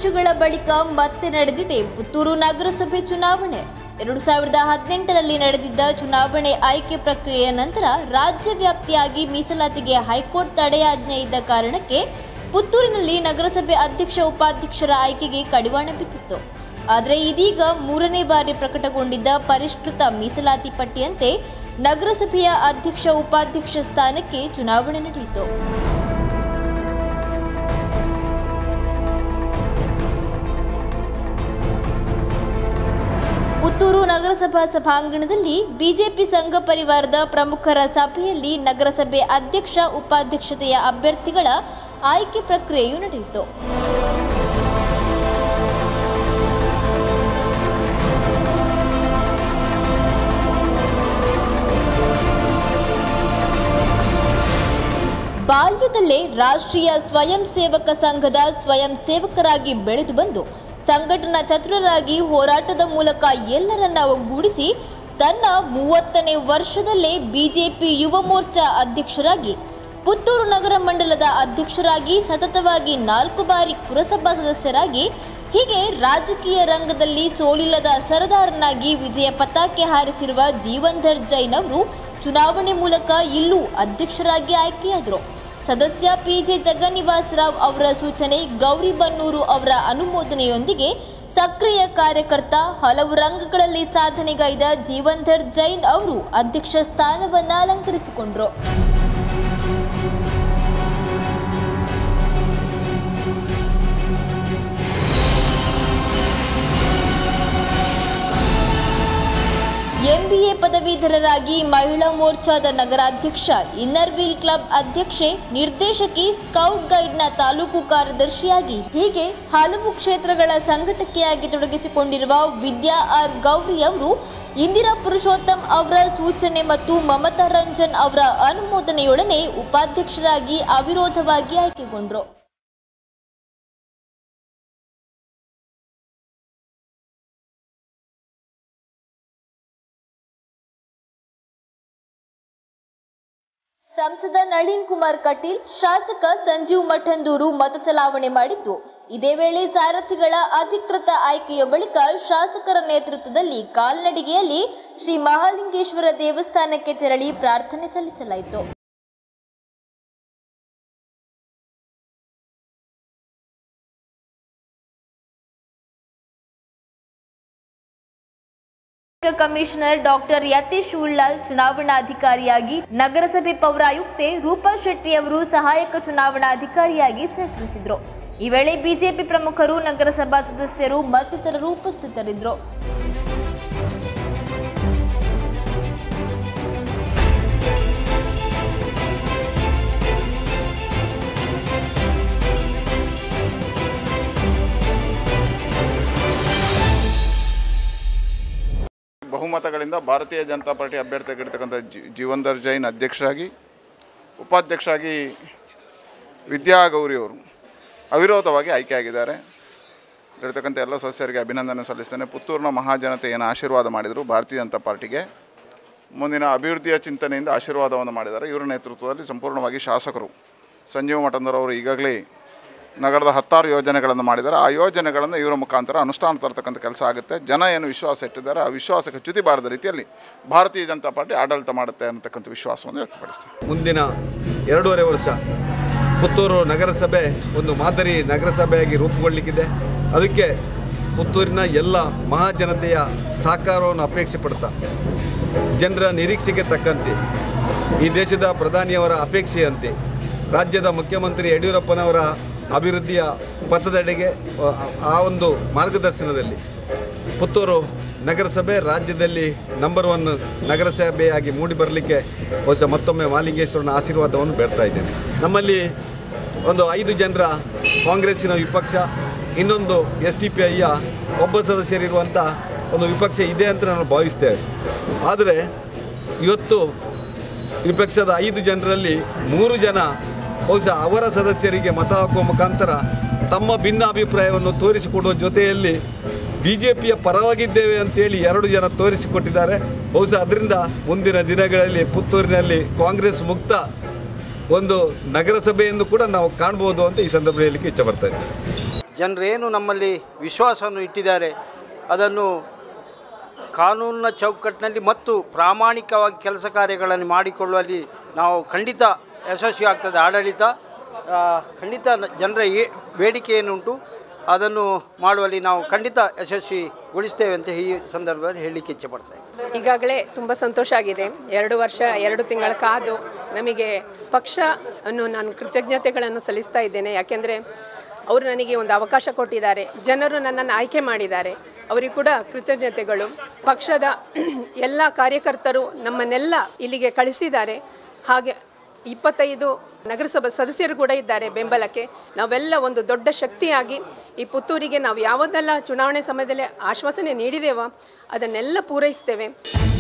ವರ್ಷಗಳ ಬಳಿಕ ಮತ್ತೆ ನಡೆದಿದೆ ಪುತ್ತೂರು ನಗರಸಭೆ ಚುನಾವಣೆ ಎರಡು ಸಾವಿರದ ಹದಿನೆಂಟರಲ್ಲಿ ನಡೆದಿದ್ದ ಚುನಾವಣೆ ಆಯ್ಕೆ ಪ್ರಕ್ರಿಯೆಯ ನಂತರ ರಾಜ್ಯ ವ್ಯಾಪ್ತಿಯಾಗಿ ಮೀಸಲಾತಿಗೆ ಹೈಕೋರ್ಟ್ ತಡೆಯಾಜ್ಞೆ ಇದ್ದ ಕಾರಣಕ್ಕೆ ಪುತ್ತೂರಿನಲ್ಲಿ ನಗರಸಭೆ ಅಧ್ಯಕ್ಷ ಉಪಾಧ್ಯಕ್ಷರ ಆಯ್ಕೆಗೆ ಕಡಿವಾಣ ಬಿದ್ದಿತ್ತು ಆದರೆ ಇದೀಗ ಮೂರನೇ ಬಾರಿ ಪ್ರಕಟಗೊಂಡಿದ್ದ ಪರಿಷ್ಕೃತ ಮೀಸಲಾತಿ ಪಟ್ಟಿಯಂತೆ ನಗರಸಭೆಯ ಅಧ್ಯಕ್ಷ ಉಪಾಧ್ಯಕ್ಷ ಸ್ಥಾನಕ್ಕೆ ಚುನಾವಣೆ ನಡೆಯಿತು ಪುತ್ತೂರು ನಗರಸಭಾ ಸಭಾಂಗಣದಲ್ಲಿ ಬಿಜೆಪಿ ಸಂಘ ಪರಿವಾರದ ಪ್ರಮುಖರ ಸಭೆಯಲ್ಲಿ ನಗರಸಭೆ ಅಧ್ಯಕ್ಷ ಉಪಾಧ್ಯಕ್ಷತೆಯ ಅಭ್ಯರ್ಥಿಗಳ ಆಯ್ಕೆ ಪ್ರಕ್ರಿಯೆಯು ನಡೆಯಿತು ಬಾಲ್ಯದಲ್ಲೇ ರಾಷ್ಟ್ರೀಯ ಸ್ವಯಂ ಸೇವಕ ಸಂಘದ ಸ್ವಯಂ ಸೇವಕರಾಗಿ ಬೆಳೆದು ಬಂದು ಸಂಘಟನಾ ಚತುರರಾಗಿ ಹೋರಾಟದ ಮೂಲಕ ಎಲ್ಲರನ್ನ ಒಗ್ಗೂಡಿಸಿ ತನ್ನ ಮೂವತ್ತನೇ ವರ್ಷದಲ್ಲೇ ಬಿಜೆಪಿ ಯುವ ಮೋರ್ಚಾ ಅಧ್ಯಕ್ಷರಾಗಿ ಪುತ್ತೂರು ನಗರ ಮಂಡಲದ ಅಧ್ಯಕ್ಷರಾಗಿ ಸತತವಾಗಿ ನಾಲ್ಕು ಬಾರಿ ಪುರಸಭಾ ಸದಸ್ಯರಾಗಿ ಹೀಗೆ ರಾಜಕೀಯ ರಂಗದಲ್ಲಿ ಸೋಲಿಲ್ಲದ ಸರದಾರನಾಗಿ ವಿಜಯ ಪತಾಕೆ ಹಾರಿಸಿರುವ ಜೀವನ್ಧರ್ ಜೈನ್ ಅವರು ಚುನಾವಣೆ ಮೂಲಕ ಇಲ್ಲೂ ಅಧ್ಯಕ್ಷರಾಗಿ ಆಯ್ಕೆಯಾದರು ಸದಸ್ಯ ಪಿಜೆ ಜಗನ್ನಿವಾಸ್ ರಾವ್ ಅವರ ಸೂಚನೆ ಗೌರಿಬನ್ನೂರು ಅವರ ಅನುಮೋದನೆಯೊಂದಿಗೆ ಸಕ್ರಿಯ ಕಾರ್ಯಕರ್ತ ಹಲವು ರಂಗಗಳಲ್ಲಿ ಸಾಧನೆಗೈದ ಜೀವನ್ಧರ್ ಜೈನ್ ಅವರು ಅಧ್ಯಕ್ಷ ಸ್ಥಾನವನ್ನ ಅಲಂಕರಿಸಿಕೊಂಡರು ಎಂಬಿಎ ಪದವೀಧರರಾಗಿ ಮಹಿಳಾ ಮೋರ್ಚಾದ ನಗರಾಧ್ಯಕ್ಷ ಇನ್ನರ್ ವೀಲ್ ಕ್ಲಬ್ ಅಧ್ಯಕ್ಷೆ ನಿರ್ದೇಶಕಿ ಸ್ಕೌಟ್ ಗೈಡ್ನ ತಾಲೂಕು ಕಾರ್ಯದರ್ಶಿಯಾಗಿ ಹೀಗೆ ಹಲವು ಕ್ಷೇತ್ರಗಳ ಸಂಘಟಕಿಯಾಗಿ ತೊಡಗಿಸಿಕೊಂಡಿರುವ ವಿದ್ಯಾ ಆರ್ ಗೌರಿ ಅವರು ಇಂದಿರಾ ಪುರುಷೋತ್ತಮ್ ಅವರ ಸೂಚನೆ ಮತ್ತು ಮಮತಾ ರಂಜನ್ ಅವರ ಅನುಮೋದನೆಯೊಡನೆ ಉಪಾಧ್ಯಕ್ಷರಾಗಿ ಅವಿರೋಧವಾಗಿ ಆಯ್ಕೆಗೊಂಡರು ಸಂಸದ ನಳಿನ್ ಕುಮಾರ್ ಕಟೀಲ್ ಶಾಸಕ ಸಂಜೀವ್ ಮಠಂದೂರು ಮತ ಚಲಾವಣೆ ಮಾಡಿದ್ದು ಇದೇ ವೇಳೆ ಸಾರಥಿಗಳ ಅಧಿಕೃತ ಆಯ್ಕೆಯ ಬಳಿಕ ಶಾಸಕರ ನೇತೃತ್ವದಲ್ಲಿ ಕಾಲ್ನಡಿಗೆಯಲ್ಲಿ ಶ್ರೀ ಮಹಾಲಿಂಗೇಶ್ವರ ದೇವಸ್ಥಾನಕ್ಕೆ ತೆರಳಿ ಪ್ರಾರ್ಥನೆ ಸಲ್ಲಿಸಲಾಯಿತು ಕಮಿಷನರ್ ಡಾಕ್ಟರ್ ಯತೀಶ್ ಉಳ್ಳಾಲ್ ಚುನಾವಣಾಧಿಕಾರಿಯಾಗಿ ನಗರಸಭೆ ಪೌರಾಯುಕ್ತೆ ರೂಪಾ ಶೆಟ್ಟಿ ಅವರು ಸಹಾಯಕ ಚುನಾವಣಾಧಿಕಾರಿಯಾಗಿ ಸಹಕರಿಸಿದ್ರು ಈ ವೇಳೆ ಬಿಜೆಪಿ ಪ್ರಮುಖರು ನಗರಸಭಾ ಸದಸ್ಯರು ಮತ್ತಿತರರು ಉಪಸ್ಥಿತರಿದ್ದರು ಬಹುಮತಗಳಿಂದ ಭಾರತೀಯ ಜನತಾ ಪಾರ್ಟಿ ಅಭ್ಯರ್ಥಿಯಾಗಿರ್ತಕ್ಕಂಥ ಜಿ ಜೀವನ್ಧರ್ ಜೈನ್ ಅಧ್ಯಕ್ಷರಾಗಿ ಉಪಾಧ್ಯಕ್ಷರಾಗಿ ವಿದ್ಯಾ ಗೌರಿ ಅವರು ಅವಿರೋಧವಾಗಿ ಆಯ್ಕೆಯಾಗಿದ್ದಾರೆ ಇರತಕ್ಕಂಥ ಎಲ್ಲ ಸದಸ್ಯರಿಗೆ ಅಭಿನಂದನೆ ಸಲ್ಲಿಸ್ತೇನೆ ಪುತ್ತೂರಿನ ಮಹಾಜನತೆ ಏನು ಆಶೀರ್ವಾದ ಮಾಡಿದರು ಭಾರತೀಯ ಜನತಾ ಪಾರ್ಟಿಗೆ ಮುಂದಿನ ಅಭಿವೃದ್ಧಿಯ ಚಿಂತನೆಯಿಂದ ಆಶೀರ್ವಾದವನ್ನು ಮಾಡಿದ್ದಾರೆ ಇವರ ನೇತೃತ್ವದಲ್ಲಿ ಸಂಪೂರ್ಣವಾಗಿ ಶಾಸಕರು ಸಂಜೀವ ಮಠಂದರವರು ಈಗಾಗಲೇ ನಗರದ ಹತ್ತಾರು ಯೋಜನೆಗಳನ್ನು ಮಾಡಿದ್ದಾರೆ ಆ ಯೋಜನೆಗಳನ್ನು ಇವರ ಮುಖಾಂತರ ಅನುಷ್ಠಾನ ತರ್ತಕ್ಕಂಥ ಕೆಲಸ ಆಗುತ್ತೆ ಜನ ಏನು ವಿಶ್ವಾಸ ಇಟ್ಟಿದ್ದಾರೆ ಆ ವಿಶ್ವಾಸಕ್ಕೆ ಚ್ಯುತಿ ಬಾರದ ರೀತಿಯಲ್ಲಿ ಭಾರತೀಯ ಜನತಾ ಪಾರ್ಟಿ ಆಡಳಿತ ಮಾಡುತ್ತೆ ಅನ್ನತಕ್ಕಂಥ ವಿಶ್ವಾಸವನ್ನು ವ್ಯಕ್ತಪಡಿಸ್ತೀವಿ ಮುಂದಿನ ಎರಡೂವರೆ ವರ್ಷ ಪುತ್ತೂರು ನಗರಸಭೆ ಒಂದು ಮಾದರಿ ನಗರಸಭೆಯಾಗಿ ರೂಪುಗೊಳ್ಳಲಿಕ್ಕಿದೆ ಅದಕ್ಕೆ ಪುತ್ತೂರಿನ ಎಲ್ಲ ಮಹಾಜನತೆಯ ಸಹಕಾರವನ್ನು ಅಪೇಕ್ಷೆ ಪಡ್ತಾ ಜನರ ನಿರೀಕ್ಷೆಗೆ ತಕ್ಕಂತೆ ಈ ದೇಶದ ಪ್ರಧಾನಿಯವರ ಅಪೇಕ್ಷೆಯಂತೆ ರಾಜ್ಯದ ಮುಖ್ಯಮಂತ್ರಿ ಯಡಿಯೂರಪ್ಪನವರ ಅಭಿವೃದ್ಧಿಯ ಪಥದೆಡೆಗೆ ಆ- ಆ ಒಂದು ಮಾರ್ಗದರ್ಶನದಲ್ಲಿ ಪುತ್ತೂರು ನಗರಸಭೆ ರಾಜ್ಯದಲ್ಲಿ ನಂಬರ್ ಒನ್ ನಗರಸಭೆಯಾಗಿ ಮೂಡಿ ಬರಲಿಕ್ಕೆ ಬಹುಶಃ ಮತ್ತೊಮ್ಮೆ ಮಾಲಿಂಗೇಶ್ವರನ ಆಶೀರ್ವಾದವನ್ನು ಬೇಡ್ತಾ ಇದ್ದೇನೆ ನಮ್ಮಲ್ಲಿ ಒಂದು ಐದು ಜನರ ಕಾಂಗ್ರೆಸ್ಸಿನ ವಿಪಕ್ಷ ಇನ್ನೊಂದು ಎಸ್ ಡಿ ಪಿ ಐಯ ಒಬ್ಬ ಸದಸ್ಯರಿರುವಂಥ ಒಂದು ವಿಪಕ್ಷ ಇದೆ ಅಂತ ನಾನು ಭಾವಿಸ್ತೇವೆ ಆದರೆ ಇವತ್ತು ವಿಪಕ್ಷದ ಐದು ಜನರಲ್ಲಿ ಮೂರು ಜನ ಬಹುಶಃ ಅವರ ಸದಸ್ಯರಿಗೆ ಮತ ಹಾಕುವ ಮುಖಾಂತರ ತಮ್ಮ ಭಿನ್ನ ಅಭಿಪ್ರಾಯವನ್ನು ತೋರಿಸಿಕೊಡುವ ಜೊತೆಯಲ್ಲಿ ಬಿ ಜೆ ಪಿಯ ಪರವಾಗಿದ್ದೇವೆ ಅಂತೇಳಿ ಎರಡು ಜನ ತೋರಿಸಿಕೊಟ್ಟಿದ್ದಾರೆ ಬಹುಶಃ ಅದರಿಂದ ಮುಂದಿನ ದಿನಗಳಲ್ಲಿ ಪುತ್ತೂರಿನಲ್ಲಿ ಕಾಂಗ್ರೆಸ್ ಮುಕ್ತ ಒಂದು ನಗರಸಭೆಯನ್ನು ಕೂಡ ನಾವು ಕಾಣ್ಬೋದು ಅಂತ ಈ ಸಂದರ್ಭದಲ್ಲಿ ಹೇಳಲಿಕ್ಕೆ ಇಚ್ಛೆ ಬರ್ತಾ ಇದ್ದೇನೆ ಜನರೇನು ನಮ್ಮಲ್ಲಿ ವಿಶ್ವಾಸವನ್ನು ಇಟ್ಟಿದ್ದಾರೆ ಅದನ್ನು ಕಾನೂನಿನ ಚೌಕಟ್ಟಿನಲ್ಲಿ ಮತ್ತು ಪ್ರಾಮಾಣಿಕವಾಗಿ ಕೆಲಸ ಕಾರ್ಯಗಳನ್ನು ಮಾಡಿಕೊಳ್ಳುವಲ್ಲಿ ನಾವು ಖಂಡಿತ ಯಶಸ್ವಿ ಆಗ್ತದೆ ಆಡಳಿತ ಆ, ಖಂಡಿತ ನ- ಜನರ ಏ ಬೇಡಿಕೆ ಏನುಂಟು ಅದನ್ನು ಮಾಡುವಲ್ಲಿ ನಾವು ಖಂಡಿತ ಯಶಸ್ವಿಗೊಳಿಸ್ತೇವೆ ಅಂತ ಈ ಸಂದರ್ಭದಲ್ಲಿ ಹೇಳಲಿಕ್ಕೆ ಇಚ್ಛೆಪಡ್ತೇವೆ ಈಗಾಗಲೇ ತುಂಬ ಸಂತೋಷ ಆಗಿದೆ ಎರಡು ವರ್ಷ ಎರಡು ತಿಂಗಳ ಕಾದು ನಮಗೆ ಪಕ್ಷ ಅನ್ನು ನಾನು ಕೃತಜ್ಞತೆಗಳನ್ನು ಸಲ್ಲಿಸ್ತಾ ಇದ್ದೇನೆ ಯಾಕೆಂದರೆ ಅವರು ನನಗೆ ಒಂದು ಅವಕಾಶ ಕೊಟ್ಟಿದ್ದಾರೆ ಜನರು ನನ್ನನ್ನು ಆಯ್ಕೆ ಮಾಡಿದ್ದಾರೆ ಅವರಿಗೂ ಕೂಡ ಕೃತಜ್ಞತೆಗಳು ಪಕ್ಷದ ಎಲ್ಲ ಕಾರ್ಯಕರ್ತರು ನಮ್ಮನ್ನೆಲ್ಲ ಇಲ್ಲಿಗೆ ಕಳಿಸಿದ್ದಾರೆ ಹಾಗೆ ಇಪ್ಪತ್ತೈದು ನಗರಸಭಾ ಸದಸ್ಯರು ಕೂಡ ಇದ್ದಾರೆ ಬೆಂಬಲಕ್ಕೆ ನಾವೆಲ್ಲ ಒಂದು ದೊಡ್ಡ ಶಕ್ತಿಯಾಗಿ ಈ ಪುತ್ತೂರಿಗೆ ನಾವು ಯಾವುದೆಲ್ಲ ಚುನಾವಣೆ ಸಮಯದಲ್ಲಿ ಆಶ್ವಾಸನೆ ನೀಡಿದೇವೋ ಅದನ್ನೆಲ್ಲ ಪೂರೈಸ್ತೇವೆ